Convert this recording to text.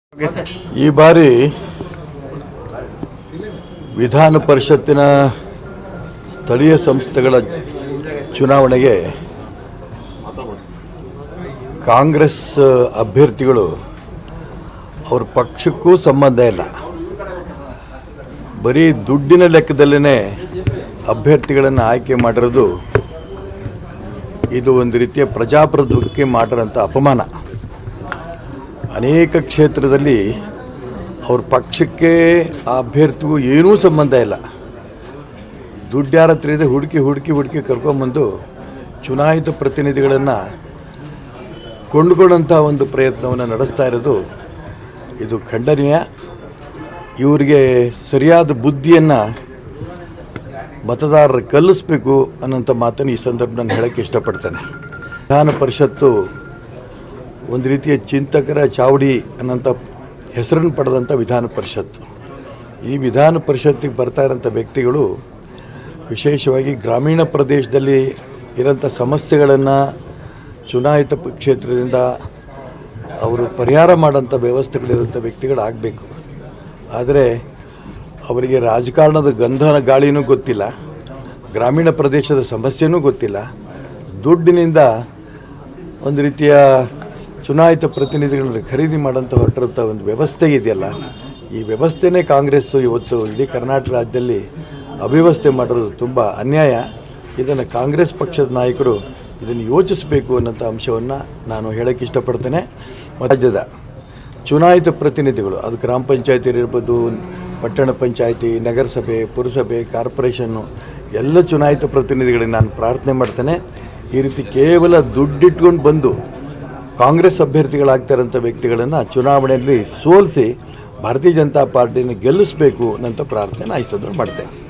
okay sir ಈ ಬಾರಿ ವಿಧಾನ ಪರಿಷತ್ತಿನ ಸ್ಥಳೀಯ ಸಂಸ್ಥೆಗಳ ಚುನಾವಣೆಗೆ ಕಾಂಗ್ರೆಸ್ ಅಭ್ಯರ್ಥಿಗಳು ಅವ್ರ ಪಕ್ಷಕ್ಕೂ ಸಂಬಂಧ ಇಲ್ಲ ಬರೀ ದುಡ್ಡಿನ ಲೆಕ್ಕದಲ್ಲೇ ಅಭ್ಯರ್ಥಿಗಳನ್ನು ಆಯ್ಕೆ ಮಾಡಿರೋದು ಇದು ಒಂದು ರೀತಿಯ ಪ್ರಜಾಪ್ರಭುತ್ವಕ್ಕೆ ಮಾಡಿರೋಂಥ ಅಪಮಾನ ಅನೇಕ ಕ್ಷೇತ್ರದಲ್ಲಿ ಅವ್ರ ಪಕ್ಷಕ್ಕೆ ಆ ಅಭ್ಯರ್ಥಿಗೂ ಏನೂ ಸಂಬಂಧ ಇಲ್ಲ ದುಡ್ಡು ಯಾರ ಹತ್ರ ಇದೆ ಹುಡುಕಿ ಹುಡುಕಿ ಹುಡುಕಿ ಕರ್ಕೊಂಬಂದು ಚುನಾಯಿತ ಪ್ರತಿನಿಧಿಗಳನ್ನು ಕೊಂಡುಕೊಳ್ಳೋಂಥ ಒಂದು ಪ್ರಯತ್ನವನ್ನು ನಡೆಸ್ತಾ ಇರೋದು ಇದು ಖಂಡನೀಯ ಇವರಿಗೆ ಸರಿಯಾದ ಬುದ್ಧಿಯನ್ನು ಮತದಾರರು ಕಲಿಸ್ಬೇಕು ಅನ್ನೋಂಥ ಮಾತನ್ನು ಈ ಸಂದರ್ಭ ನಾನು ಹೇಳೋಕ್ಕೆ ಇಷ್ಟಪಡ್ತೇನೆ ವಿಧಾನ ಪರಿಷತ್ತು ಒಂದು ರೀತಿಯ ಚಿಂತಕರ ಚಾವಡಿ ಅನ್ನೋಂಥ ಹೆಸರನ್ನು ಪಡೆದಂಥ ವಿಧಾನ ಪರಿಷತ್ತು ಈ ವಿಧಾನ ಪರಿಷತ್ತಿಗೆ ಬರ್ತಾ ಇರೋಂಥ ವ್ಯಕ್ತಿಗಳು ವಿಶೇಷವಾಗಿ ಗ್ರಾಮೀಣ ಪ್ರದೇಶದಲ್ಲಿ ಇರೋಂಥ ಸಮಸ್ಯೆಗಳನ್ನು ಚುನಾಯಿತ ಪ- ಕ್ಷೇತ್ರದಿಂದ ಅವರು ಪರಿಹಾರ ಮಾಡೋಂಥ ವ್ಯವಸ್ಥೆಗಳಿರೋಂಥ ವ್ಯಕ್ತಿಗಳಾಗಬೇಕು ಆದರೆ ಅವರಿಗೆ ರಾಜಕಾರಣದ ಗಂಧನ ಗಾಳಿನೂ ಗೊತ್ತಿಲ್ಲ ಗ್ರಾಮೀಣ ಪ್ರದೇಶದ ಸಮಸ್ಯೆನೂ ಗೊತ್ತಿಲ್ಲ ದುಡ್ಡಿನಿಂದ ಒಂದು ರೀತಿಯ ಚುನಾಯಿತ ಪ್ರತಿನಿಧಿಗಳನ್ನು ಖರೀದಿ ಮಾಡೋಂಥ ಹೊರಟಿರೋಂಥ ಒಂದು ವ್ಯವಸ್ಥೆ ಇದೆಯಲ್ಲ ಈ ವ್ಯವಸ್ಥೆನೇ ಕಾಂಗ್ರೆಸ್ಸು ಇವತ್ತು ಇಡೀ ಕರ್ನಾಟಕ ರಾಜ್ಯದಲ್ಲಿ ಅವ್ಯವಸ್ಥೆ ಮಾಡಿರೋದು ತುಂಬ ಅನ್ಯಾಯ ಇದನ್ನು ಕಾಂಗ್ರೆಸ್ ಪಕ್ಷದ ನಾಯಕರು ಇದನ್ನು ಯೋಚಿಸಬೇಕು ಅನ್ನೋಂಥ ಅಂಶವನ್ನು ನಾನು ಹೇಳೋಕ್ಕೆ ಇಷ್ಟಪಡ್ತೇನೆ ಮತ್ತು ರಾಜ್ಯದ ಚುನಾಯಿತ ಪ್ರತಿನಿಧಿಗಳು ಅದು ಗ್ರಾಮ ಪಂಚಾಯತಿ ಇರ್ಬೋದು ಪಟ್ಟಣ ಪಂಚಾಯತಿ ನಗರಸಭೆ ಪುರಸಭೆ ಕಾರ್ಪೊರೇಷನ್ನು ಎಲ್ಲ ಚುನಾಯಿತ ಪ್ರತಿನಿಧಿಗಳಿಗೆ ನಾನು ಪ್ರಾರ್ಥನೆ ಮಾಡ್ತೇನೆ ಈ ರೀತಿ ಕೇವಲ ದುಡ್ಡಿಟ್ಕೊಂಡು ಬಂದು ಕಾಂಗ್ರೆಸ್ ಅಭ್ಯರ್ಥಿಗಳಾಗ್ತಾರಂಥ ವ್ಯಕ್ತಿಗಳನ್ನು ಚುನಾವಣೆಯಲ್ಲಿ ಸೋಲಿಸಿ ಭಾರತೀಯ ಜನತಾ ಪಾರ್ಟಿನ ಗೆಲ್ಲಿಸಬೇಕು ಅನ್ನೋಂಥ ಪ್ರಾರ್ಥನೆ ನಾನು ಈ ಸಂದರ್ಭ ಮಾಡ್ತೇನೆ